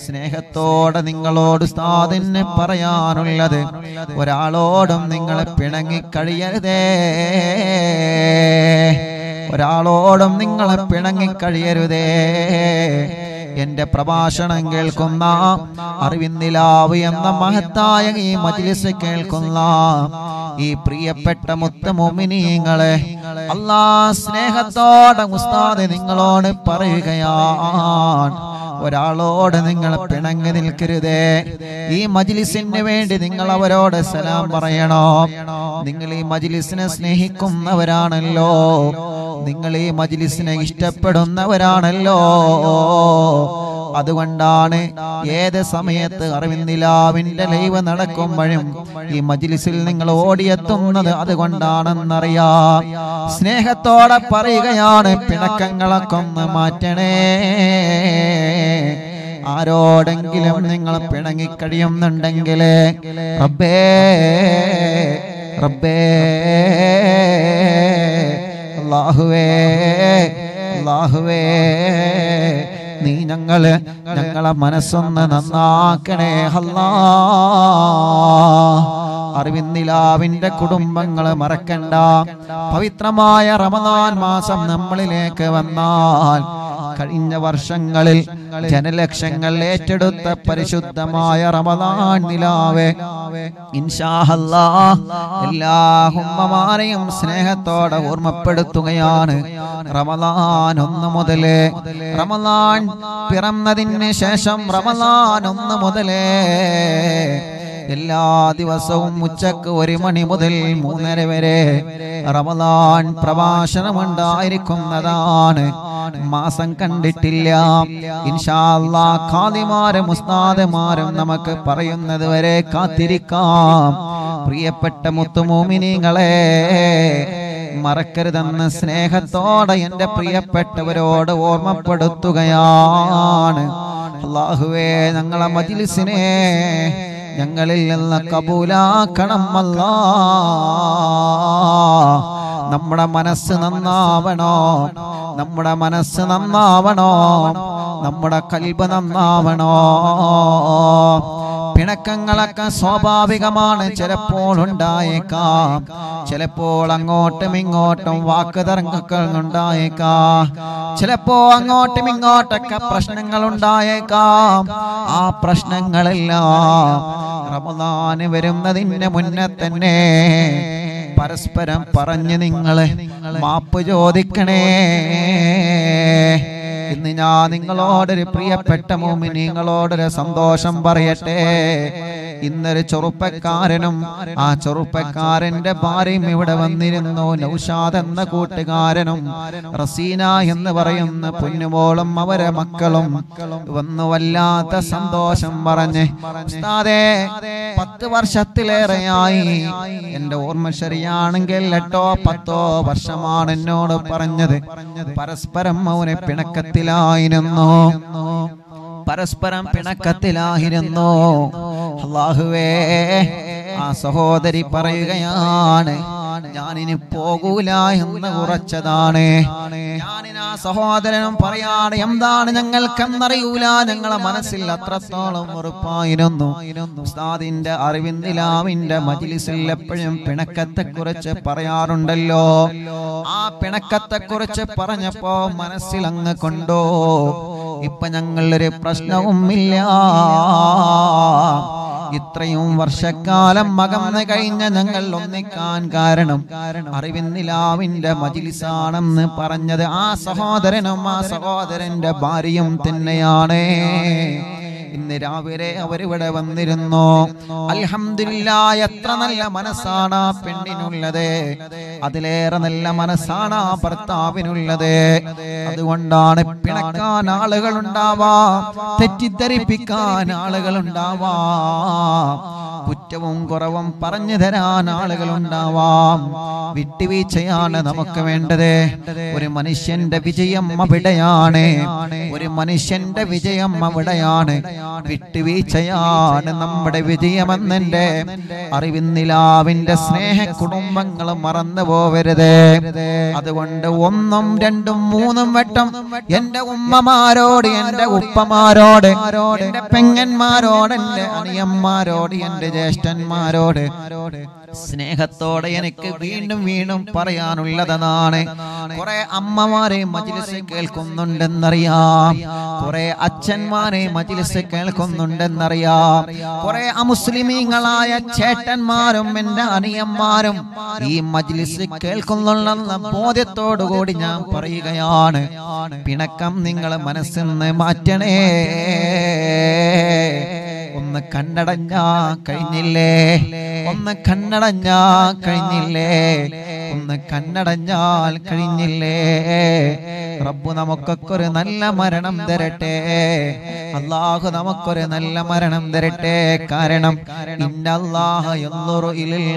സ്നേഹത്തോടെ നിങ്ങളോട് ഉസ്താദിന് പറയാനുള്ളത് ഒരാളോടും നിങ്ങൾ പിണങ്ങി കഴിയരുതേ ഒരാളോടും നിങ്ങൾ പിണങ്ങി കഴിയരുതേ എന്റെ പ്രഭാഷണം കേൾക്കുന്ന അറിവിന്ദിലാവ് എന്ന മഹത്തായ ഈ മജ്ലിസ് കേൾക്കുന്ന ഈ പ്രിയപ്പെട്ട മുത്തമോമിനിങ്ങളെ അല്ലാ സ്നേഹത്തോടെ ഉസ്താദ് നിങ്ങളോട് പറയുകയാണ് ഒരാളോട് നിങ്ങൾ പിണങ്ങി നിൽക്കരുതേ ഈ മജ്ലിസിന് വേണ്ടി നിങ്ങൾ അവരോട് സലാം പറയണോ നിങ്ങൾ ഈ മജ്ലിസിനെ സ്നേഹിക്കുന്നവരാണല്ലോ നിങ്ങൾ ഈ മജ്ലിസിനെ ഇഷ്ടപ്പെടുന്നവരാണല്ലോ അതുകൊണ്ടാണ് ഏത് സമയത്ത് അറിവിന്ദിലാവിന്റെ ലൈവ് നടക്കുമ്പോഴും ഈ മജ്ലിസിൽ നിങ്ങൾ ഓടിയെത്തുന്നത് അതുകൊണ്ടാണെന്നറിയാം സ്നേഹത്തോടെ പറയുകയാണ് പിണക്കങ്ങളൊക്കെ ഒന്ന് മാറ്റണേ ആരോടെങ്കിലും നിങ്ങൾ പിണങ്ങിക്കഴിയുന്നുണ്ടെങ്കിൽ റബ്ബേ റബ്ബേ അല്ലാഹുവേ അല്ലാഹുവേ നീ ഞങ്ങള് ഞങ്ങളെ മനസ്സൊന്ന് നന്നാക്കണേ അല്ലാ അറിവിന്ദിലാവിന്റെ കുടുംബങ്ങള് മറക്കണ്ട പവിത്രമായ റമദാൻ മാസം നമ്മളിലേക്ക് വന്നാൽ കഴിഞ്ഞ വർഷങ്ങളിൽ ജനലക്ഷങ്ങൾ ഏറ്റെടുത്ത പരിശുദ്ധമായ റമദാൻ നിലാവേ ഇൻഷാഹല്ലാ എല്ലാ ഉമ്മമാരെയും സ്നേഹത്തോടെ ഓർമ്മപ്പെടുത്തുകയാണ് റമദാൻ ഒന്ന് മുതലേ റമദാൻ പിറന്നതിന് ശേഷം റമദാൻ ഒന്ന് മുതലേ എല്ലാ ദിവസവും ഉച്ചക്ക് ഒരു മണി മുതൽ മൂന്നര വരെ റമദാൻ പ്രഭാഷണമുണ്ടായിരിക്കുന്നതാണ് മാസം കണ്ടിട്ടില്ല ഇൻഷാല്ലാ ഖാദിമാരും ഉസ്താദമാരും നമുക്ക് പറയുന്നത് വരെ കാത്തിരിക്കാം പ്രിയപ്പെട്ട മുത്തുമോമിനിങ്ങളെ മറക്കരുതെന്ന് സ്നേഹത്തോടെ എൻ്റെ പ്രിയപ്പെട്ടവരോട് ഓർമ്മപ്പെടുത്തുകയാണ് അള്ളാഹുവേ ഞങ്ങളെ മജിലിസിനെ ഞങ്ങളിൽ നിന്ന് കബൂലാക്കണം അല്ലാ നമ്മുടെ മനസ്സ് നന്നാവണോ നമ്മുടെ മനസ്സ് നന്നാവണോ നമ്മുടെ കൽബ് നന്നാവണോ പിണക്കങ്ങളൊക്കെ സ്വാഭാവികമാണ് ചിലപ്പോൾ ഉണ്ടായേക്കാം ചിലപ്പോൾ അങ്ങോട്ടും ഇങ്ങോട്ടും വാക്ക് തർക്കങ്ങൾ ഉണ്ടായേക്കാം ചിലപ്പോ അങ്ങോട്ടും ഇങ്ങോട്ടൊക്കെ പ്രശ്നങ്ങൾ ഉണ്ടായേക്കാം ആ പ്രശ്നങ്ങളെല്ലാം റമദാന് വരുന്നതിന് മുന്നേ തന്നെ പരസ്പരം പറഞ്ഞ് നിങ്ങളെ മാപ്പ് ചോദിക്കണേ ഇന്ന് ഞാൻ നിങ്ങളോടൊരു പ്രിയപ്പെട്ട മോമി നിങ്ങളോടൊരു സന്തോഷം പറയട്ടെ ഇന്നൊരു ചെറുപ്പക്കാരനും ആ ചെറുപ്പക്കാരന്റെ ഭാര്യയും ഇവിടെ വന്നിരുന്നു നൗഷാദ് എന്ന കൂട്ടുകാരനും റസീന എന്ന് പറയുന്ന പൊന്നുമോളും അവരെ മക്കളും വന്നു വല്ലാത്ത സന്തോഷം പറഞ്ഞ് ഉസ്താദേ പത്ത് വർഷത്തിലേറെയായി എന്റെ ഓർമ്മ ശരിയാണെങ്കിൽ എട്ടോ പത്തോ വർഷമാണ് എന്നോട് പറഞ്ഞത് പരസ്പരം അവനെ പിണക്കത്തിലായിരുന്നു പരസ്പരം പിണക്കത്തിലായിരുന്നു അള്ളാഹുവേ ആ സഹോദരി പറയുകയാണ് ഞാനിനി പോകൂല എന്ന് ഉറച്ചതാണ് ഞാനിന് ആ സഹോദരനും പറയാണ് എന്താണ് ഞങ്ങൾക്കെന്നറിയൂല ഞങ്ങളെ മനസ്സിൽ അത്രത്തോളം ഉറപ്പായിരുന്നു ഉസ്താദിന്റെ അറിവിന്ദിലാവിന്റെ മജിലിസിൽ എപ്പോഴും പിണക്കത്തെ കുറിച്ച് പറയാറുണ്ടല്ലോ ആ പിണക്കത്തെ കുറിച്ച് പറഞ്ഞപ്പോ മനസ്സിൽ അങ്ങ് കൊണ്ടോ ഇപ്പൊ ഞങ്ങളൊരു പ്രശ്നവും ഇല്ല ഇത്രയും വർഷക്കാലം അകന്ന് കഴിഞ്ഞ ഞങ്ങൾ ഒന്നിക്കാൻ കാരണം അറിവിന്ദിലാവിന്റെ മജിലിസാണെന്ന് പറഞ്ഞത് ആ സഹോദരനും ആ സഹോദരന്റെ ഭാര്യയും തന്നെയാണ് ഇന്ന് രാവിലെ അവരിവിടെ വന്നിരുന്നു അൽഹംദുലില്ല എത്ര നല്ല മനസ്സാണ് ആ പെണ്ണിനുള്ളത് അതിലേറെ നല്ല മനസ്സാണ് ആ ഭർത്താവിനുള്ളത് അതുകൊണ്ടാണ് പിണക്കാൻ ആളുകൾ ഉണ്ടാവാം തെറ്റിദ്ധരിപ്പിക്കാൻ ആളുകൾ ഉണ്ടാവാം കുറ്റവും കുറവും പറഞ്ഞു തരാൻ ആളുകളുണ്ടാവാം വിട്ടുവീഴ്ചയാണ് നമുക്ക് വേണ്ടത് ഒരു മനുഷ്യന്റെ വിജയം അവിടെയാണ് ഒരു മനുഷ്യന്റെ വിജയം അവിടെയാണ് വിട്ടുവീഴ്ചയാണ് നമ്മുടെ വിജയമെന്നെ അറിവിന്നിലാവിന്റെ സ്നേഹ കുടുംബങ്ങൾ മറന്നു പോവരുത് അതുകൊണ്ട് ഒന്നും രണ്ടും മൂന്നും വട്ടം എന്റെ ഉമ്മമാരോട് എന്റെ ഉപ്പമാരോട് എന്റെ പെങ്ങന്മാരോട് എന്റെ അനിയന്മാരോട് എന്റെ ജ്യേഷ്ഠന്മാരോട് സ്നേഹത്തോടെ എനിക്ക് വീണ്ടും വീണ്ടും പറയാനുള്ളതാണ് കുറെ അമ്മമാരെ മജിലിസ് കേൾക്കുന്നുണ്ടെന്നറിയാം കുറെ അച്ഛന്മാരെ മജിലിസ് കേൾക്കുന്നുണ്ടെന്നറിയാം കുറെ അമുസ്ലിമീങ്ങളായ ചേട്ടന്മാരും എന്റെ അനിയന്മാരും ഈ മജ്ലിസ് കേൾക്കുന്നുള്ള ബോധ്യത്തോടുകൂടി ഞാൻ പറയുകയാണ് പിണക്കം നിങ്ങൾ മനസ്സിൽ നിന്ന് മാറ്റണേ ഒന്ന് കണ്ണടഞ്ഞാ കഴിഞ്ഞില്ലേ ഒന്ന് കണ്ണടഞ്ഞാ കഴിഞ്ഞില്ലേ ഒന്ന് കണ്ണടഞ്ഞാൽ കഴിഞ്ഞില്ലേ റബ്ബു നമുക്കൊക്കെ ഒരു നല്ല മരണം തരട്ടെ അള്ളാഹു നമുക്കൊരു നല്ല മരണം തരട്ടെ കാരണം ഇന്നല്ലാഹ യൻദുറു ഇലൽ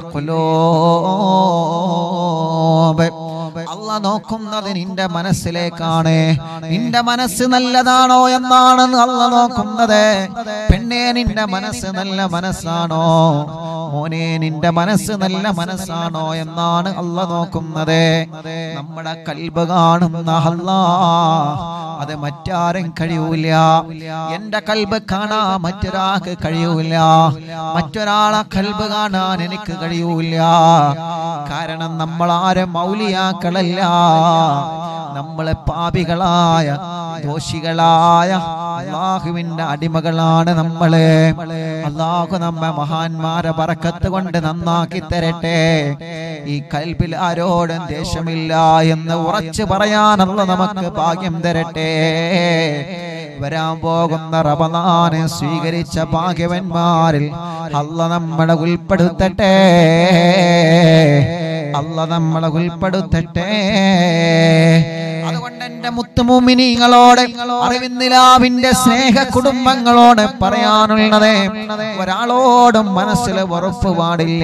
ഖുലൂബ് അല്ല നോക്കുന്നത് നിന്റെ മനസ്സിലേക്കാണ് നിന്റെ മനസ്സ് നല്ലതാണോ എന്നാണ് അല്ല നോക്കുന്നത് പെണ്ണെ നിന്റെ മനസ്സ് നല്ല മനസ്സാണോ മോനെ നിന്റെ മനസ്സ് നല്ല മനസ്സാണോ എന്നാണ് അല്ല നോക്കുന്നത് നമ്മുടെ കൽബ് കാണുന്ന അല്ലാ അത് മറ്റാരും കഴിയൂല എന്റെ കൽബ് കാണാൻ മറ്റൊരാൾക്ക് കഴിയൂല മറ്റൊരാളെ കൽബ് കാണാൻ എനിക്ക് കഴിയൂല കാരണം നമ്മൾ ആരും മൗലിയാക്കളല്ല നമ്മളെ പാപികളായ ദോഷികളായ അള്ളാഹുവിന്റെ അടിമകളാണ് നമ്മള് അള്ളാഹു നമ്മെ മഹാന്മാരെ പറക്കത്ത് കൊണ്ട് നന്നാക്കി തരട്ടെ ഈ കൽബിൽ ആരോടും ദേഷ്യമില്ല എന്ന് ഉറച്ചു പറയാനുള്ള നമുക്ക് ഭാഗ്യം തരട്ടെ വരാൻ പോകുന്ന റമദാനെ സ്വീകരിച്ച ഭാഗ്യവന്മാരിൽ അല്ല നമ്മളെ ഉൾപ്പെടുത്തട്ടെ അല്ല നമ്മളെ ഉൾപ്പെടുത്തട്ടെ അതുകൊണ്ട് എന്റെ മുത്തുമൂമിനിങ്ങളോട് അറിവിന്ദിലാവിന്റെ സ്നേഹ കുടുംബങ്ങളോട് പറയാനുള്ളത് ഒരാളോടും മനസ്സിൽ വെറുപ്പ് പാടില്ല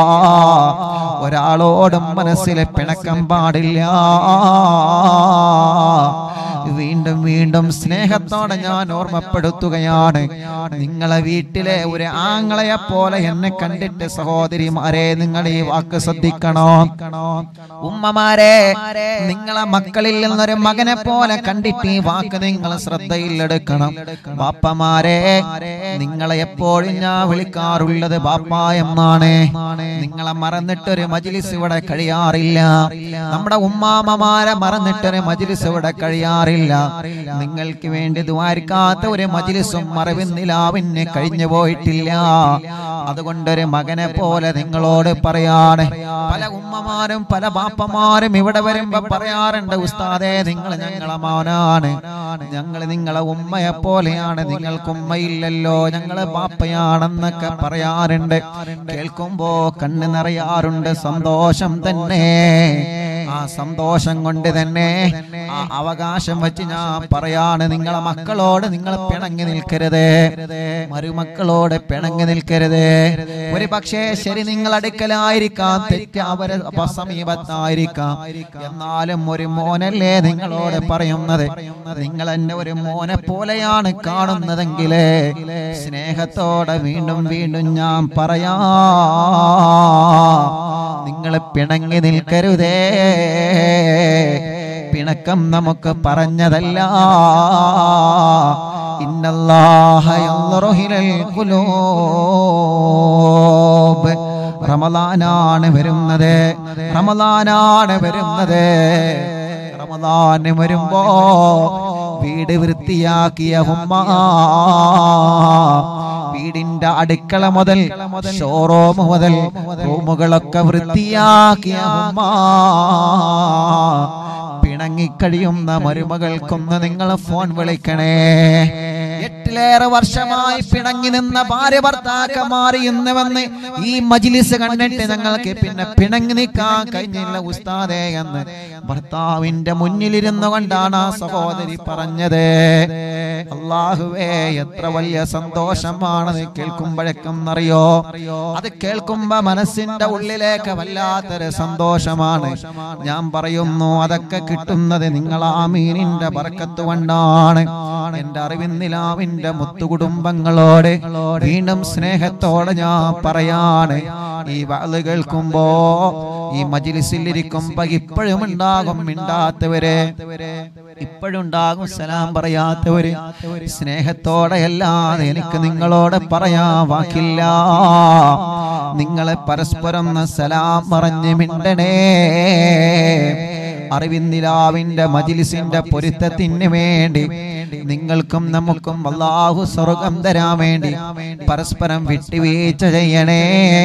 ഒരാളോടും മനസ്സിൽ പിണക്കം പാടില്ല വീണ്ടും വീണ്ടും സ്നേഹത്തോടെ ഞാൻ ഓർമ്മപ്പെടുത്തുകയാണ് നിങ്ങളെ വീട്ടിലെ ഒരു ആങ്ങളയെ പോലെ എന്നെ കണ്ടിട്ട് സഹോദരിമാരെ നിങ്ങൾ ഈ വാക്ക് ശ്രദ്ധിക്കണോ ഉമ്മമാരെ നിങ്ങളെ മക്കളിൽ നിന്നൊരു മകനെ പോലെ കണ്ടിട്ട് ഈ വാക്ക് നിങ്ങൾ ശ്രദ്ധയിലെടുക്കണം ബാപ്പമാരെ നിങ്ങളെ എപ്പോഴും ഞാൻ വിളിക്കാറുള്ളത് ബാപ്പ എന്നാണ് നിങ്ങളെ മറന്നിട്ടൊരു മജിലിസ് ഇവിടെ കഴിയാറില്ല നമ്മുടെ ഉമ്മാമമാരെ മറന്നിട്ടൊരു മജിലിസ് ഇവിടെ കഴിയാറില്ല നിങ്ങൾക്ക് വേണ്ടി ദ്വാരിക്കാത്ത ഒരു മജിലിസും മറവിന്നിലാവിന് കഴിഞ്ഞു പോയിട്ടില്ല അതുകൊണ്ടൊരു മകനെ പോലെ നിങ്ങളോട് പറയാണ് പല ഉമ്മമാരും പല ബാപ്പമാരും ഇവിടെ വരുമ്പോ പറയാറുണ്ട് ഉസ്താദേ നിങ്ങൾ ഞങ്ങളെ മോനാണ് ഞങ്ങൾ നിങ്ങളെ ഉമ്മയെ പോലെയാണ് നിങ്ങൾക്ക് ഉമ്മയില്ലല്ലോ ഞങ്ങള് ബാപ്പയാണെന്നൊക്കെ പറയാറുണ്ട് കേൾക്കുമ്പോ കണ്ണ് നിറയാറുണ്ട് സന്തോഷം തന്നെ ആ സന്തോഷം കൊണ്ട് തന്നെ ആ അവകാശം വെച്ച് ഞാൻ പറയാണ് നിങ്ങളെ മക്കളോട് നിങ്ങൾ പിണങ്ങി നിൽക്കരുത് മരുമക്കളോട് പിണങ്ങി നിൽക്കരുത് ഒരു പക്ഷേ ശരി നിങ്ങൾ അടുക്കലായിരിക്കാം തെറ്റ് അവര് അപ്പ സമീപത്തായിരിക്കാം എന്നാലും ഒരു മോനല്ലേ നിങ്ങളോട് പറയുന്നത് നിങ്ങൾ എന്നെ ഒരു മോനെ പോലെയാണ് കാണുന്നതെങ്കിലേ സ്നേഹത്തോടെ വീണ്ടും വീണ്ടും ഞാൻ പറയാ നിങ്ങൾ പിണങ്ങി നിൽക്കരുതേ പിണക്കം നമുക്ക് പറഞ്ഞതല്ല ഇന്നല്ലാഹ യൻദുറു ഇലൽ ഖുലൂബ് റമദാനാണ് വരുന്നത് റമദാനാണ് വരുന്നത് റമദാന് വരുമ്പോ വീട് വൃത്തിയാക്കിയ ഉമ്മ വീടിന്റെ അടുക്കള മുതൽ ഷോറൂം മുതൽ റൂമുകളൊക്കെ വൃത്തിയാക്കിയ ഉമ്മ പിണങ്ങിക്കഴിയുന്ന മരുമകൾക്കൊന്ന് നിങ്ങൾ ഫോൺ വിളിക്കണേ എട്ട് ഇതിലേറെ വർഷമായി പിണങ്ങി നിന്ന ഭാര്യ ഭർത്താക്കന്മാർ ഇന്നുവന്ന് ഈ മജിലിസ് കണ്ടിട്ട് ഞങ്ങൾക്ക് പിന്നെ പിണങ്ങി നിൽക്കാൻ കഴിഞ്ഞില്ല ഉസ്താദേ എന്ന് ഭർത്താവിന്റെ മുന്നിലിരുന്നു കൊണ്ടാണ് ആ സഹോദരി പറഞ്ഞത് അള്ളാഹുവേ എത്ര വലിയ സന്തോഷമാണത് കേൾക്കുമ്പോഴേക്കും അറിയോ അത് കേൾക്കുമ്പോ മനസ്സിന്റെ ഉള്ളിലേക്ക് വല്ലാത്തൊരു സന്തോഷമാണ് ഞാൻ പറയുന്നു അതൊക്കെ കിട്ടുന്നത് നിങ്ങൾ ആ മീനിന്റെ ബർക്കത്ത് കൊണ്ടാണ് എന്റെ അറിവിന്നിലാവിന്റെ മുത്തുകുടുംബങ്ങളോട് വീണ്ടും സ്നേഹത്തോടെ ഞാൻ പറയാണ് ഈ വാള് കേൾക്കുമ്പോ ഈ മജിലിസിൽ ഇരിക്കുമ്പോ ഇപ്പോഴും ഉണ്ടാകും മിണ്ടാത്തവരെ ഇപ്പോഴും ഉണ്ടാകും സലാം പറയാത്തവര് സ്നേഹത്തോടെ അല്ലാതെ എനിക്ക് നിങ്ങളോട് പറയാൻ വാക്കില്ല നിങ്ങളെ പരസ്പരം ഒന്ന് സലാം പറഞ്ഞ് മിണ്ടണേ അറിവിന്ദിലാവിന്റെ മജിലിസിന്റെ പൊരുത്തത്തിന് വേണ്ടി നിങ്ങൾക്കും നമുക്കും അള്ളാഹു സ്വർഗം തരാൻ വേണ്ടി പരസ്പരം വിട്ടുവീഴ്ച ചെയ്യണേ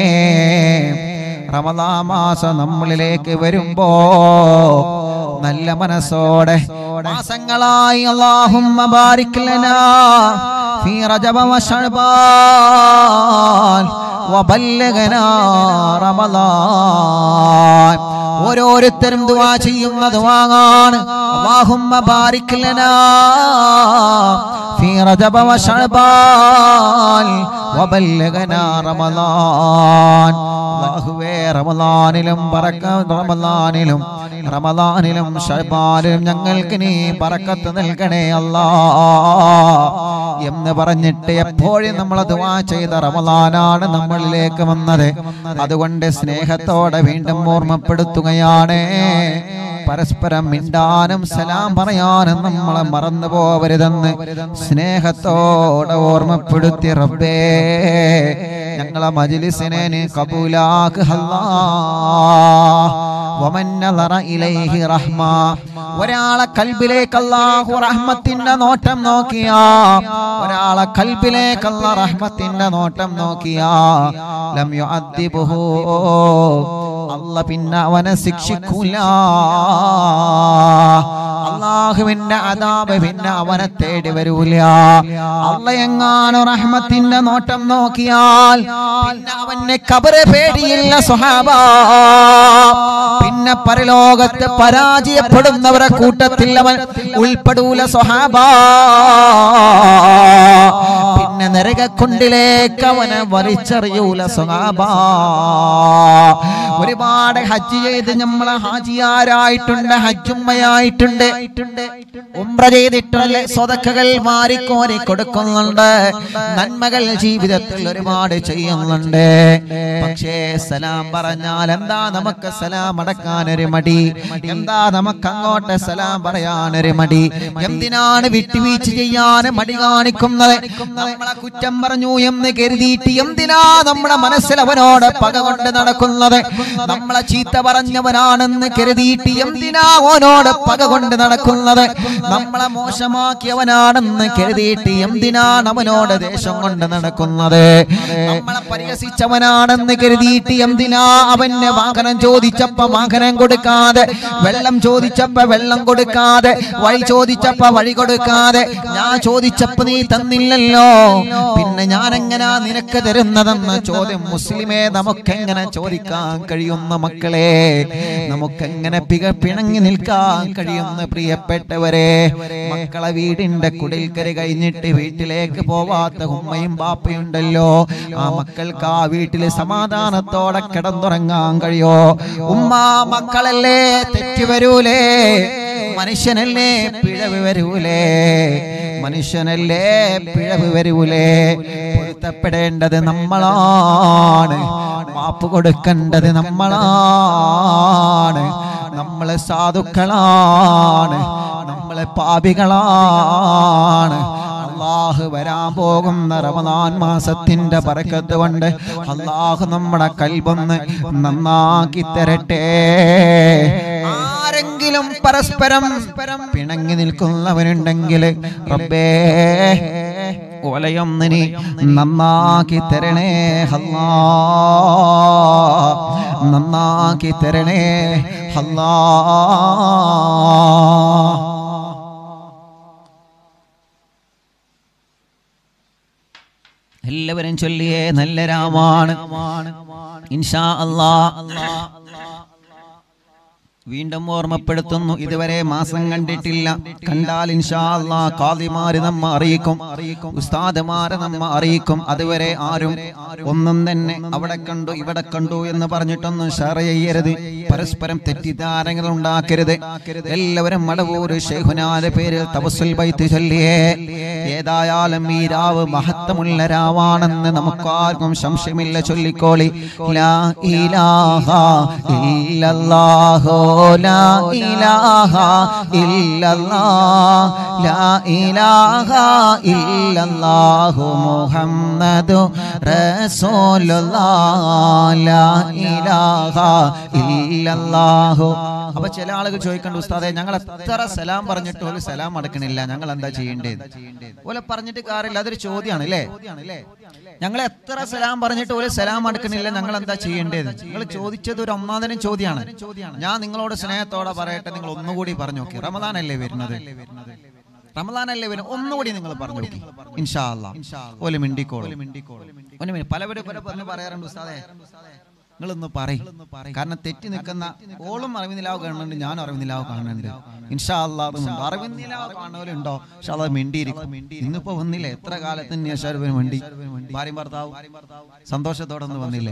റമദാ മാസം നമ്മളിലേക്ക് വരുമ്പോ നല്ല മനസ്സോടെ മാസങ്ങളായി അല്ലാഹുമ്മ ബാരിക് ലനാ ഫീ റജബ വശഅബാൻ വബല്ലഗനാ റമദാൻ ഓരോരുത്തരും ദുആ ചെയ്യുന്നത് വാങ്ങാണ് അല്ലാഹുമ്മ ബാരിക് ലനാ ഫീ റജബ വശഅബാൻ വബല്ലഗനാ റമദാൻ അല്ലാഹുവേ റമദാനിലും ബറക്ക റമദാനിലും റമദാനിലും ഷഹബാനിലും ഞങ്ങൾക്ക് നീ ബറക്കത്ത് നൽകണേ അല്ലാ എന്ന് പറഞ്ഞിട്ട് എപ്പോഴും നമ്മൾ ദുആ ചെയ്ത റമദാനാണ് നമ്മളിലേക്ക് വന്നത് അതുകൊണ്ട് സ്നേഹത്തോടെ വീണ്ടും ഓർമ്മപ്പെടുത്തുകയാണ് പരസ്പരം മിണ്ടാനും സലാം പറയാനും നമ്മളെ മറന്നു പോവരുതെന്ന് സ്നേഹത്തോടെ ഓർമ്മപ്പെടുത്തി റബ്ബേ ഞങ്ങളെ മജിലിസിനെ നീ കബൂലാക്ക് അല്ലാ വമൻ നളറ ഇലൈഹി റഹ്മ ഒരാളെ കൽബിലേക്ക് അല്ലാഹു റഹ്മത്തിന്റെ നോട്ടം നോക്കിയാ ഒരാളെ കൽബിലേക്ക് അല്ല റഹ്മത്തിന്റെ നോട്ടം നോക്കിയാ ലം യുഅദ്ദിബുഹു അല്ല പിന്നെ അവനെ ശിക്ഷിക്കൂല അള്ളാഹുവിന്റെ അതാപ് പിന്നെ അവനെ തേടി വരൂല അല്ല എങ്ങാനോ റഹ്മത്തിന്റെ നോട്ടം നോക്കിയാൽ പിന്നെ അവനെ കബറ് പേടിയില്ല സുഹാബ പിന്നെ പരലോകത്ത് പരാജയപ്പെടുന്നവരെ കൂട്ടത്തിൽ അവൻ ഉൾപ്പെടൂല സുഹാബ പിന്നെ നരകക്കുണ്ടിലേക്ക് അവനെ വലിച്ചെറിയൂല സുഹാബ ഒരുപാട് ഹജ്ജ് ചെയ്ത് നമ്മളെ ഹാജിയാരായിട്ടുണ്ട് ഹജ്ജുമ്മയായിട്ടുണ്ട് ഉംറ ചെയ്തിട്ടുണ്ട് സ്വതക്കകൾ മാറിക്കോരി കൊടുക്കുന്നുണ്ട് നന്മകൾ ജീവിതത്തിൽ ഒരുപാട് ചെയ്യുന്നുണ്ട് പക്ഷേ സലാം പറഞ്ഞാൽ എന്താ നമുക്ക് സലാം അടക്കാൻ ഒരു മടി എന്താ നമുക്ക് അങ്ങോട്ട് സലാം പറയാൻ ഒരു മടി എന്തിനാണ് വിട്ടുവീഴ്ച ചെയ്യാൻ മടി കാണിക്കുന്നത് നമ്മളെ കുറ്റം പറഞ്ഞു എന്ന് കരുതിയിട്ട് എന്തിനാ നമ്മുടെ മനസ്സിൽ അവനോട് പക കൊണ്ട് നടക്കുന്നത് നമ്മളെ ചീത്ത പറഞ്ഞവനാണെന്ന് കരുതിയിട്ട് എന്തിനാ അവനോട് പക കൊണ്ട് നടക്കുന്നത് നമ്മളെ മോശമാക്കിയവനാണെന്ന് കരുതിയിട്ട് എന്തിനാണ് അവനോട് ദേഷ്യം കൊണ്ട് നടക്കുന്നത് നമ്മളെ പരിഹസിച്ചവനാണെന്ന് കരുതിയിട്ട് എന്തിനാ അവന് വാഹനം ചോദിച്ചപ്പോ വാഹനം കൊടുക്കാതെ വെള്ളം ചോദിച്ചപ്പോ വെള്ളം കൊടുക്കാതെ വഴി ചോദിച്ചപ്പോ വഴി കൊടുക്കാതെ ഞാൻ ചോദിച്ചപ്പോ നീ തന്നില്ലല്ലോ പിന്നെ ഞാൻ എങ്ങനാ നിനക്ക് തരുന്നതെന്ന ചോദ്യം മുസ്ലിമേ നമുക്കെങ്ങനെ ചോദിക്കാൻ കഴിയുന്ന മക്കളെ നമുക്കെങ്ങനെ പിക പിണങ്ങി നിൽക്കാൻ കഴിയുന്ന പ്രിയപ്പെട്ടവരെ മക്കളെ വീടിന്റെ കുടിൽക്കര കഴിഞ്ഞിട്ട് വീട്ടിലേക്ക് പോവാത്ത ഉമ്മയും ബാപ്പയുണ്ടല്ലോ ആ മക്കൾക്ക് ആ വീട്ടിൽ സമാധാനത്തോടെ കിടന്നുറങ്ങാൻ കഴിയോ ഉമ്മ മക്കളല്ലേ തെറ്റ് വരൂലേ മനുഷ്യനല്ലേ പിഴവ് വരൂലേ മനുഷ്യനല്ലേ പിഴവ് വരൂലേ പൊരുത്തപ്പെടേണ്ടത് നമ്മളാണ് മാപ്പ് കൊടുക്കേണ്ടത് നമ്മളാണ് നമ്മളെ സാധുക്കളാണ് നമ്മളെ പാപികളാണ് അള്ളാഹു വരാൻ പോകുന്ന റമദാൻ മാസത്തിന്റെ പറക്കത്ത് കൊണ്ട് അള്ളാഹു നമ്മുടെ കൽബൊന്ന് നന്നാക്കി തരട്ടെ ആരെങ്കിലും പരസ്പരം പിണങ്ങി നിൽക്കുന്നവനുണ്ടെങ്കിൽ റബ്ബേ ഓലയൊന്ന് നീ നന്നാക്കി തരണേ അല്ലാ നന്നാക്കി തരണേ അല്ലാ എല്ലാവരും ചൊല്ലിയേ നല്ല രാമാണ് ഇൻഷാ അല്ലാ വീണ്ടും ഓർമ്മപ്പെടുത്തുന്നു ഇതുവരെ മാസം കണ്ടിട്ടില്ല കണ്ടാൽ ഇൻഷാ അല്ലാ കാദിമാര് നമ്മ അറിയിക്കും ഉസ്താദുമാരെ നമ്മ അറിയിക്കും അതുവരെ ആരും ഒന്നും തന്നെ അവിടെ കണ്ടു ഇവിടെ കണ്ടു എന്ന് പറഞ്ഞിട്ടൊന്നും ഷെയർ ചെയ്യരുത് പരസ്പരം തെറ്റിദ്ധാരങ്ങൾ ഉണ്ടാക്കരുത് എല്ലാവരും മടവൂര് ഷെയ്ഖുനാന്റെ പേരിൽ തപസ്സുൽ ബൈത്ത് ചൊല്ലിയേ ഏതായാലും ഈ രാവ് മഹത്വമുള്ള രാവാണെന്ന് നമുക്കാർക്കും സംശയമില്ല ചൊല്ലിക്കോളി ലാ ഇലാഹ ഇല്ലല്ലാഹു ലാ ഇലാഹ ഇല്ലല്ലാഹ് ലാ ഇലാഹ ഇല്ലല്ലാഹു മുഹമ്മദു റസൂലുള്ളാഹ് ലാ ഇലാഹ ഇല്ലല്ലാഹു അപ്പൊ ചില ആളുകൾ ചോദിക്കണ്ട ഉസ്താദെ ഞങ്ങൾ എത്ര സലാം പറഞ്ഞിട്ട് ഒരു സലാം അടക്കണില്ല ഞങ്ങൾ എന്താ ചെയ്യേണ്ടത് ഓലെ പറഞ്ഞിട്ട് കാര്യമില്ല അതൊരു ചോദ്യമാണ് അല്ലേ ഞങ്ങൾ എത്ര സലാം പറഞ്ഞിട്ട് ഒരു സലാം അടക്കണില്ല ഞങ്ങൾ എന്താ ചെയ്യേണ്ടത് നിങ്ങൾ ചോദിച്ചത് ഒരു ഒന്നാന്തരം ചോദ്യമാണ് ഞാൻ നിങ്ങളോട് സ്നേഹത്തോടെ പറയട്ടെ നിങ്ങൾ ഒന്നുകൂടി പറഞ്ഞു നോക്കി റമദാനല്ലേ വരുന്നത് റമദാനല്ലേ വരുന്നത് ഒന്നുകൂടി നിങ്ങൾ പറഞ്ഞു നോക്കി ഇൻഷാ അല്ലാ ഓല് മിണ്ടിക്കോളും ഒരു മിനിറ്റ് പലവരും പല പറഞ്ഞു പറയാറുണ്ട് ഉസ്താദേ നിങ്ങളൊന്ന് പറയും കാരണം തെറ്റി നിൽക്കുന്ന ഓളും അറിവിന്ദിലാവ് കാണുന്നുണ്ട് ഞാൻ അറിവിന്ദിലാവ് കാണുന്നുണ്ട് ഇൻഷാ അല്ലാതുണ്ട് അറിവിന്ദിലാവ് കാണുന്നവരുണ്ടോ പക്ഷെ അത് മിണ്ടിയിരിക്കും ഇന്നിപ്പോ വന്നില്ലേ എത്ര കാലത്തിന് ശേഷം ഒരു മിണ്ടി ഭാര്യയും ഭർത്താവും സന്തോഷത്തോടെ ഒന്ന് വന്നില്ലേ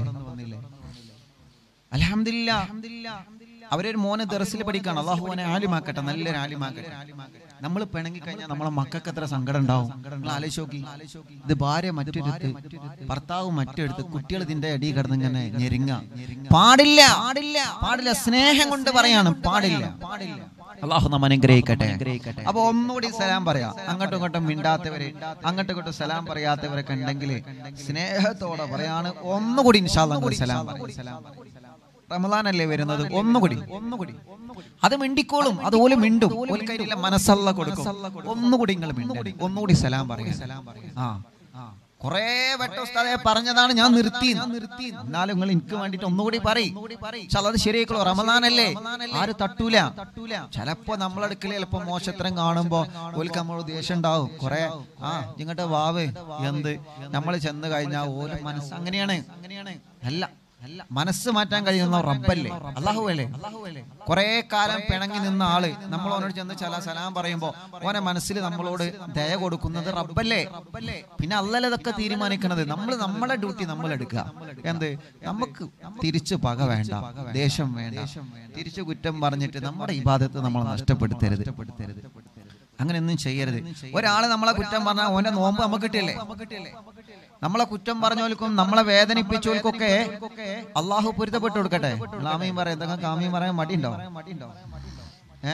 അലഹമില്ല അവരൊരു മോനെ ദർസിൽ പഠിക്കാണ് അള്ളാഹുവിനെ ആലിമാക്കട്ടെ നല്ലൊരു ആലിമാക്കട്ടെ നമ്മൾ പിണങ്ങി കഴിഞ്ഞാൽ നമ്മളെ മക്കൾക്ക് എത്ര സങ്കടം ഉണ്ടാവും നിങ്ങൾ ആലോചിച്ച് നോക്കി ഇത് ഭാര്യ മറ്റൊരുത്ത് ഭർത്താവ് മറ്റൊരുത്ത് കുട്ടികൾ ഇതിന്റെ അടി കിടന്ന് ഇങ്ങനെ ഞെരിങ്ങ പാടില്ല പാടില്ല പാടില്ല സ്നേഹം കൊണ്ട് പറയാണ് പാടില്ല പാടില്ല അള്ളാഹു നമ്മ അനുഗ്രഹിക്കട്ടെ അപ്പൊ ഒന്നുകൂടി സലാം പറയാം അങ്ങോട്ടും ഇങ്ങോട്ടും മിണ്ടാത്തവര് അങ്ങോട്ടും ഇങ്ങോട്ടും സലാം പറയാത്തവരൊക്കെ ഉണ്ടെങ്കിൽ സ്നേഹത്തോടെ പറയാണ് ഒന്നുകൂടി ഇൻഷാല്ലാ കൂടി സലാം പറയും റമദാനല്ലേ വരുന്നത് ഒന്നുകൂടി ഒന്നുകൂടി അത് മിണ്ടിക്കോളും അതുപോലെ മിണ്ടും ഒരു കയ്യിലുള്ള മനസ്സല്ല കൊടുക്കും ഒന്നുകൂടി നിങ്ങൾ മിണ്ടടി ഒന്നുകൂടി സലാം പറയും ആ കൊറേ വട്ടം ഉസ്താദെ പറഞ്ഞതാണ് ഞാൻ നിർത്തി നിർത്തി എന്നാലും നിങ്ങൾ എനിക്ക് വേണ്ടിട്ട് ഒന്നുകൂടി പറയും അത് ശരിയായിക്കോളൂ റമദാനല്ലേ ആര് തട്ടൂല ചിലപ്പോ നമ്മളടുക്കൽ ചിലപ്പോ മോശത്തരം കാണുമ്പോ ഓൽക്ക് നമ്മൾ ദേഷ്യം ഉണ്ടാവും കൊറേ ആ ഇങ്ങോട്ട് വാവ് എന്ത് നമ്മൾ ചെന്ന് കഴിഞ്ഞാൽ ഓല് മനസ്സ് അങ്ങനെയാണ് അങ്ങനെയാണ് അല്ല മനസ്സ് മാറ്റാൻ കഴിയുന്ന റബ്ബല്ലേ അള്ളാഹു അല്ലേ കുറെ കാലം പിണങ്ങി നിന്ന ആള് നമ്മൾ അവനോട് ചെന്ന് ചില സലാം പറയുമ്പോ ഓനെ മനസ്സിൽ നമ്മളോട് ദയ കൊടുക്കുന്നത് റബ്ബല്ലേ പിന്നെ അല്ലല്ല ഇതൊക്കെ തീരുമാനിക്കുന്നത് നമ്മൾ നമ്മുടെ ഡ്യൂട്ടി നമ്മൾ എടുക്കുക എന്ത് നമുക്ക് തിരിച്ചു പക വേണ്ട ദേഷ്യം വേണ്ട തിരിച്ചു കുറ്റം പറഞ്ഞിട്ട് നമ്മുടെ ഇബാദത്ത് നമ്മൾ നഷ്ടപ്പെടുത്തരുത് അങ്ങനെയൊന്നും ചെയ്യരുത് ഒരാള് നമ്മളെ കുറ്റം പറഞ്ഞാൽ ഓന്റെ നോമ്പ് നമുക്ക് കിട്ടിയല്ലേ നമ്മളെ കുറ്റം പറഞ്ഞവൽക്കും നമ്മളെ വേദനിപ്പിച്ചവർക്കൊക്കെ അള്ളാഹു പൊരുത്തപ്പെട്ടു കൊടുക്കട്ടെ ആമയും പറയാം എന്തെങ്കിലും കാമയും പറയാൻ മടിയുണ്ടോ ഏ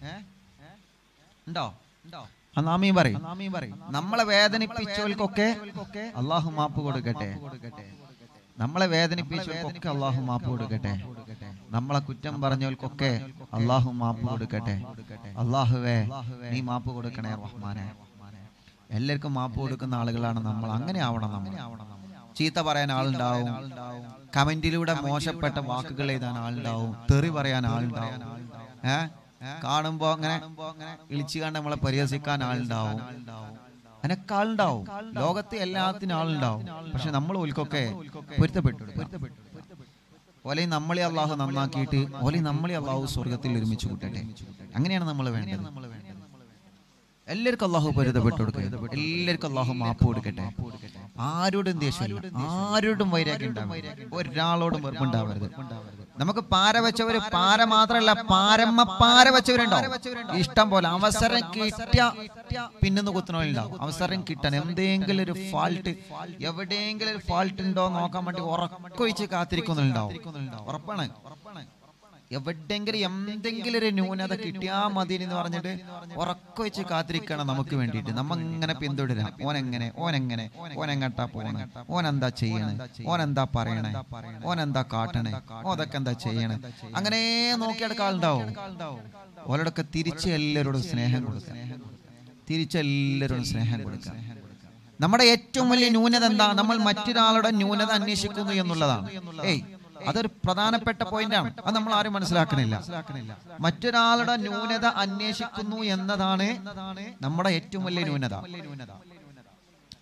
ഉണ്ടോ നാമയും പറയും നമ്മളെ വേദനിപ്പിച്ചവർക്കൊക്കെ അള്ളാഹു മാപ്പ് കൊടുക്കട്ടെ നമ്മളെ വേദനിപ്പിച്ചവർക്കൊക്കെ അള്ളാഹു മാപ്പ് കൊടുക്കട്ടെ നമ്മളെ കുറ്റം പറഞ്ഞവർക്കൊക്കെ അള്ളാഹു മാപ്പ് കൊടുക്കട്ടെ അള്ളാഹുവേ നീ മാപ്പ് കൊടുക്കണേ റഹ്മാനെ എല്ലാവർക്കും മാപ്പ് കൊടുക്കുന്ന ആളുകളാണ് നമ്മൾ അങ്ങനെ ആവണം നമ്മൾ ചീത്ത പറയാൻ ആളുണ്ടാവും കമന്റിലൂടെ മോശപ്പെട്ട വാക്കുകൾ എഴുതാൻ ആളുണ്ടാവും തെറി പറയാൻ ആളുണ്ടാവും ഏ കാണുമ്പോ അങ്ങനെ ഇളിച്ചു കണ്ട് നമ്മളെ പരിഹസിക്കാൻ ആളുണ്ടാവും അതിനൊക്കെ ആളുണ്ടാവും ലോകത്തെ എല്ലാത്തിനും ആളുണ്ടാവും പക്ഷെ നമ്മൾ ഓൽക്കൊക്കെ പൊരുത്തപ്പെട്ടു പൊരുത്തപ്പെട്ടു ഓലെ നമ്മളെ അള്ളാഹു നന്നാക്കിയിട്ട് ഓലെ നമ്മളെ അള്ളാഹു സ്വർഗത്തിൽ ഒരുമിച്ച് കൂട്ടട്ടെ അങ്ങനെയാണ് നമ്മൾ വേണ്ടത് എല്ലാവർക്കും അള്ളാഹു പൊരുത്തപ്പെട്ടു കൊടുക്കുക എല്ലാവർക്കും അള്ളാഹു മാപ്പ് കൊടുക്കട്ടെ ആരോടും ദേഷ്യമില്ല ആരോടും വൈരാഗ്യം ഉണ്ടാവരുത് ഒരാളോടും വെറുപ്പുണ്ടാവരുത് നമുക്ക് പാര വെച്ചവര് പാര മാത്രമല്ല പാരമ്മ പാര വെച്ചവരുണ്ടോ ഇഷ്ടം പോലെ അവസരം കിട്ടിയ പിന്നൊന്ന് കുത്തണോണ്ടാവും അവസരം കിട്ടാൻ എന്തെങ്കിലും ഒരു ഫാൾട്ട് എവിടെയെങ്കിലും ഒരു ഫാൾട്ട് ഉണ്ടോ നോക്കാൻ വേണ്ടി ഉറക്കൊഴിച്ച് കാത്തിരിക്കുന്നുണ്ടാവും ഉറപ്പാണ് എവിടെങ്കിലും എന്തെങ്കിലും ഒരു ന്യൂനത കിട്ടിയാ മതി എന്ന് പറഞ്ഞിട്ട് ഉറക്കം വെച്ച് കാത്തിരിക്കണം നമുക്ക് വേണ്ടിയിട്ട് നമ്മ ഇങ്ങനെ പിന്തുടരാം ഓനെങ്ങനെ ഓനെങ്ങനെ ഓനെങ്ങട്ടാ പോണേ ഓനെന്താ ചെയ്യണേ ഓനെന്താ പറയണേ ഓനെന്താ കാട്ടണേ ഓതൊക്കെ എന്താ ചെയ്യണേ അങ്ങനെ നോക്കിയെടുക്ക ആളുണ്ടാവും ഓരോടൊക്കെ തിരിച്ച് എല്ലാവരോടും സ്നേഹം കൊടുക്കുക തിരിച്ചെല്ലാവരോടും സ്നേഹം കൊടുക്കുക നമ്മുടെ ഏറ്റവും വലിയ ന്യൂനത എന്താ നമ്മൾ മറ്റൊരാളുടെ ന്യൂനത അന്വേഷിക്കുന്നു എന്നുള്ളതാണ് ഏയ് അതൊരു പ്രധാനപ്പെട്ട പോയിന്റാണ് അത് നമ്മൾ ആരും മനസ്സിലാക്കണില്ല മറ്റൊരാളുടെ ന്യൂനത അന്വേഷിക്കുന്നു എന്നതാണ് നമ്മുടെ ഏറ്റവും വലിയ ന്യൂനത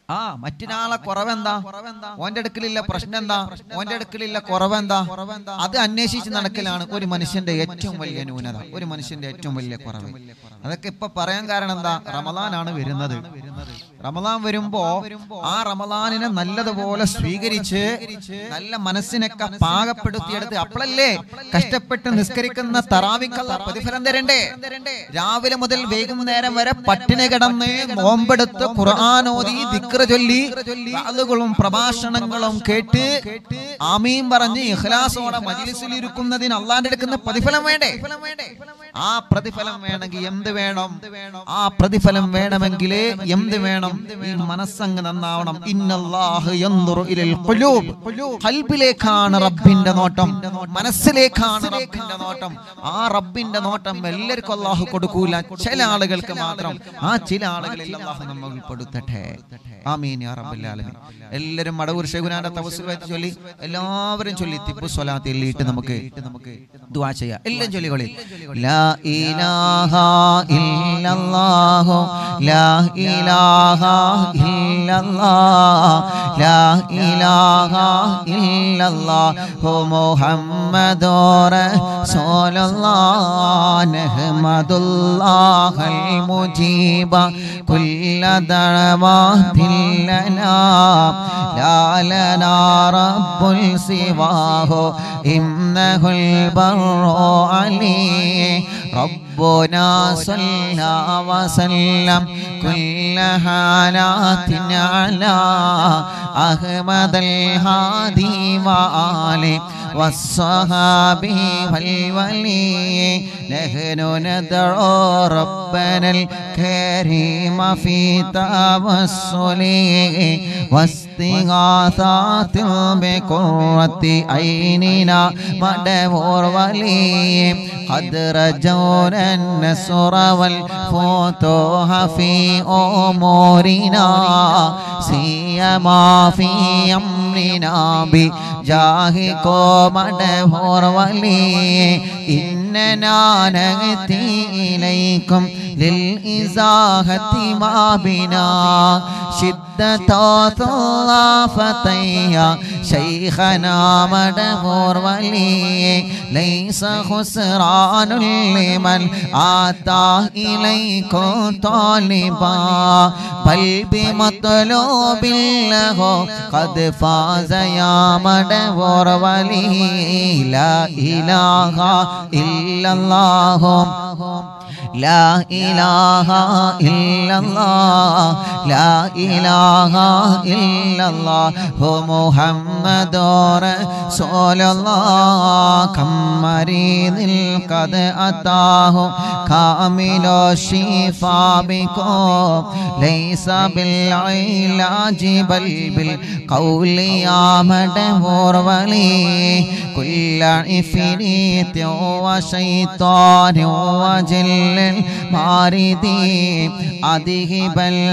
ആ മറ്റൊരാളെ കുറവെന്താ ഓന്റെ അടുക്കലില്ല പ്രശ്നം എന്താ ഓന്റെ അടുക്കലില്ല കുറവെന്താ അത് അന്വേഷിച്ച് നടക്കലാണ് ഒരു മനുഷ്യന്റെ ഏറ്റവും വലിയ ന്യൂനത ഒരു മനുഷ്യന്റെ ഏറ്റവും വലിയ കുറവ് അതൊക്കെ ഇപ്പൊ പറയാൻ കാരണം എന്താ റമദാനാണ് വരുന്നത് റമദാൻ വരുമ്പോ ആ റമദാനിനെ നല്ലതുപോലെ സ്വീകരിച്ച് നല്ല മനസ്സിനൊക്കെ പാകപ്പെടുത്തിയെടുത്ത് അപ്പോഴല്ലേ കഷ്ടപ്പെട്ട് നിസ്കരിക്കുന്ന തറാവിക്കല്ല പ്രതിഫലം തരണ്ടേ രാവിലെ മുതൽ വൈകുന്നേരം വരെ പട്ടിണി കിടന്ന് നോമ്പെടുത്ത് ഖുർആാനോദി ദിക്ര ചൊല്ലി വാളുകളും പ്രഭാഷണങ്ങളും കേട്ട് ആമീൻ പറഞ്ഞ് ഇഖ്ലാസോടെ മജിലിസിൽ ഇരിക്കുന്നതിന് അള്ളാന്റെ എടുക്കുന്ന പ്രതിഫലം വേണ്ടേ ആ പ്രതിഫലം വേണമെങ്കിൽ എന്ത് വേണം ആ പ്രതിഫലം വേണമെങ്കിൽ എന്ത് വേണം ഈ മനസ്സങ്ങ് നന്നാവണം ഇന്നല്ലാഹു യൻദുറു ഇലൽ ഖുലൂബ് ഖൽബിലേക്കാണ് റബ്ബിന്റെ നോട്ടം മനസ്സിലേക്കാണ് റബ്ബിന്റെ നോട്ടം ആ റബ്ബിന്റെ നോട്ടം എല്ലാവർക്കും അള്ളാഹു കൊടുക്കൂല ചില ആളുകൾക്ക് മാത്രം ആ ചില ആളുകളിൽ അള്ളാഹു നമ്മൾ ഉൾപ്പെടുത്തട്ടെ ആമീൻ യാ റബ്ബൽ ആലമീൻ എല്ലാവരും മടവൂർ ഷെഗുനാന്റെ തവസ്സുലായിട്ട് ചൊല്ലി എല്ലാവരും ചൊല്ലി തിബു സ്വലാത്ത് എല്ലിയിട്ട് നമുക്ക് നമുക്ക് ദുആ ചെയ്യാം എല്ലാം ചൊല്ലിക്കൊള്ളി ലാ ഇലാഹ ഇല്ലല്ലാഹു ലാ ഇലാഹ ഇല്ലല്ലാഹ് ലാ ഇലാഹ ഇല്ലല്ലാഹു മുഹമ്മദുർ റസൂലുള്ളാഹ് നഹ്മദുല്ലാഹൽ മുജീബ കുല്ല ദഅവാതിൽ ലനാ ലാ ലനാ റബ്ബുൽ സിവാഹു ഇന്നഹുൽ ബർറു അലീ ربنا صلى وسلم كل حالات على أحمد الهادي وآله والصحابي والولي نحن ندعو ربنا الكريم في توسله واستغاثات بقرة عيننا مدبور ولي قد رجونا النصر والفتوح في أمورنا سيما في أمرنا بجاهكم مدبور ولي إننا نأتي إليكم للإزاحة ما بنا شدة ثلافتي شيخنا مدبور ولي ليس خسران لمن آتى إليكم طالبا بل بمطلوب له قد فاز يا مدبور ولي لا إله إلا الله لا إله إلا الله لا إله إلا الله هو محمد رسول الله كم مريض قد أتاه كامل الشفاء بكم ليس بالعلاج بل بالقول يا مدبور ولي كل عفريت وشيطان وجل الماردي أذهب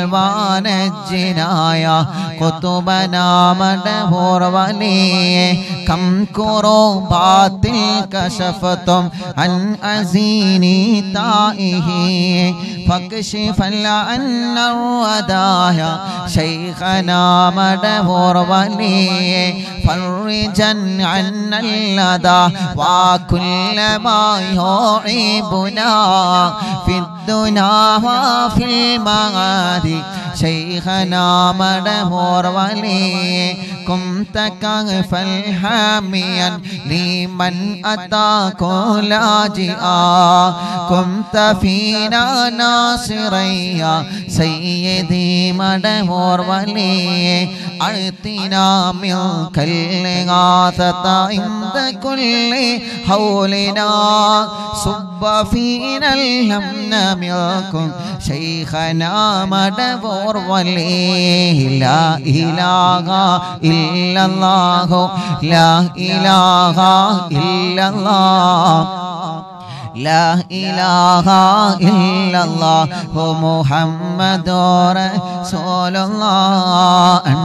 الجنايا قطبنا مدبور ولي كم كروبات كشفتم عن أزيني تائه فاكشف عن الودايا شيخنا مدبور ولي فرجا عنا اللدى وكل ما يعيبنا في الدنيا وفي المعاد شيخنا مدهور ولي كنت كهفا حاميا لمن أتاك لاجئا كنت فينا ناصريا سيدي مدهور ولي أعطنا منك الغاثة عند كل حولنا صب فينا اليمن منكم شيخنا مدبور ولي لا إله إلا الله لا إله إلا الله لا إله إلا الله محمد رسول الله أنت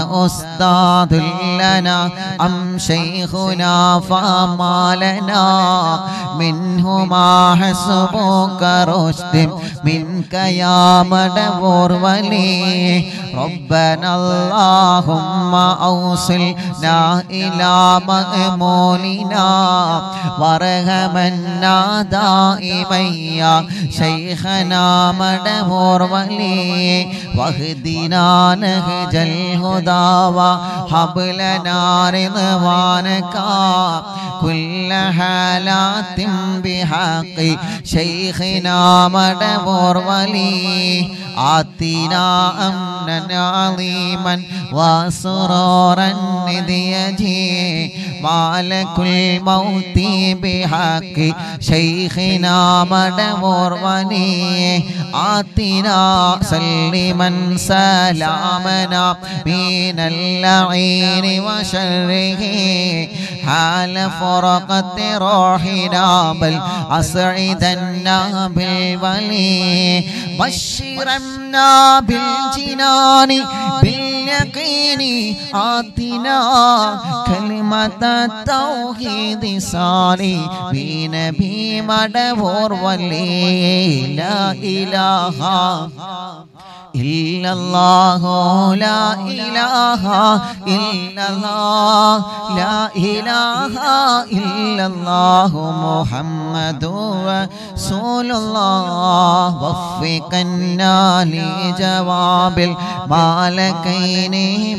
أستاذ لنا أم شيخنا فما لنا منهما حسبك رشد منك يا مدبور ولي ربنا اللهم أوصلنا إلى مأمولنا وارحمنا دائما يا شيخنا مدبور ولي واهدنا نهج الهدى وهب لنا رضوانك كل حالات بحق شيخنا مدبور ولي آتنا أمنا عظيما وسرورا إذ يجي مالك الموت بحق شيخنا مدبور ولي آتنا سلما سلامنا من اللعين وشره حال فرقة روحنا بل أسعدنا بالولي بشرنا بالجنان باليقين آتنا كلمة التوحيد صالي بنبي مدبور ولي لا إله إلا الله لا إله إلا الله لا إله إلا الله محمد رسول الله وفقنا لجواب المالكين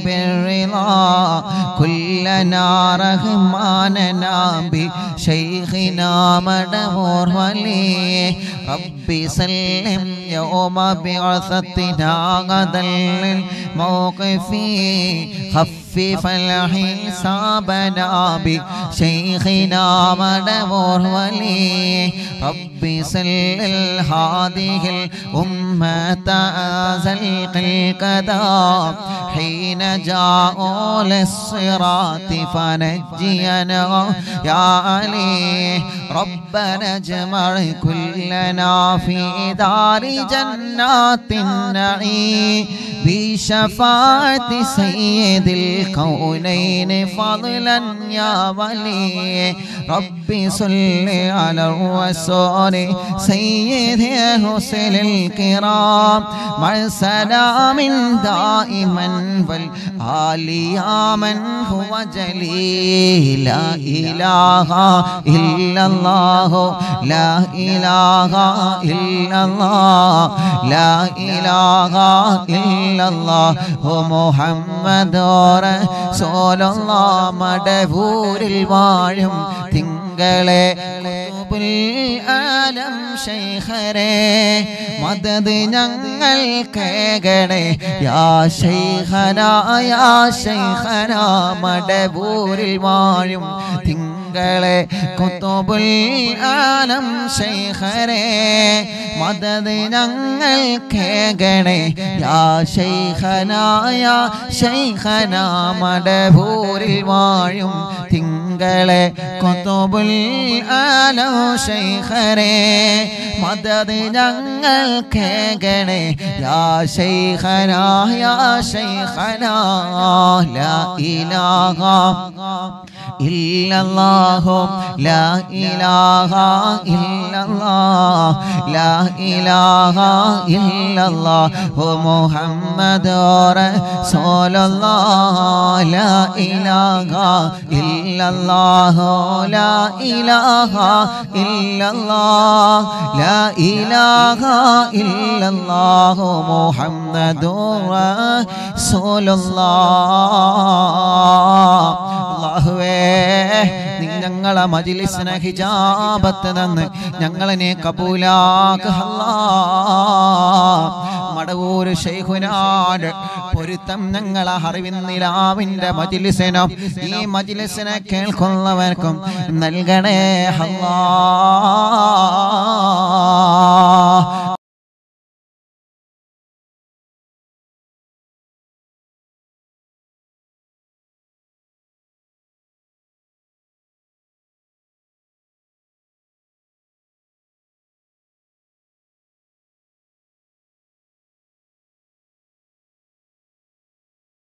بالرضا كلنا رحماننا بشيخنا مدبور ولي ربي سلم يوم بعثتنا غدا للموقف خفف الحسابنا بشيخنا مدبور ولي ربي سل هذه الأمة أزلق القدام حين جاءوا للصراط فنجينا يا علي ربنا اجمع كلنا في دار جنات النعيم بشفاعة سيد الكونين فضلا يا ولي ربي صل على الرسول سيد الرسل الكرام مع سلام دائما والآل يا من هو جليل لا إله إلا الله لا إله إلا الله لا إله إلا الله محمد رسول الله മടവൂരിൽ വാഴും തിങ്കളെ കുത്തുബുൽ ആലം ശൈഖരെ മദത് ഞങ്ങൾ കേകണേ യാ ശൈഖന യാ ശൈഖന മടവൂരിൽ വാഴും തിങ്കളെ കുത്തുബുൽ ആലം ശൈഖരെ മദത് ഞങ്ങൾ കേകണേ യാ ശൈഖന യാ ശൈഖന മടവൂരിൽ വാഴും തിങ്കളെ കൊത്തുബുൽ ആലോ ശൈഖരെ മദത് ഞങ്ങൾ കേകണേ യാ ശൈഖന യാ ശൈഖന ലാ ഇലാഹ ഇല്ലല്ലാഹു ലാ ഇലാഹ ഇല്ലല്ലാഹ് ലാ ഇലാഹ ഇല്ലല്ലാഹു മുഹമ്മദ് റസൂലുള്ളാഹ് ലാ ഇലാഹ ഇല്ലല്ലാഹു ലാ ഇലാഹ ഇല്ലല്ലാഹ് ലാ ഇലാഹ ഇല്ലല്ലാഹു മുഹമ്മദ് റസൂലുള്ളാഹ് അല്ലാഹുവേ നീ ഞങ്ങളെ മജിലിസിനെ ഹിജാബത്ത് നിന്ന് ഞങ്ങളെ നീ കബൂലാക്ക് അല്ലാ മടവൂർ ശൈഖുനാട് പൊരുത്തം ഞങ്ങളെ അറിവിന്നിലാവിന്റെ മജിലിസിനും ഈ മജിലിസിനെ കേൾക്കുന്നവർക്കും നൽകണേ അല്ലാ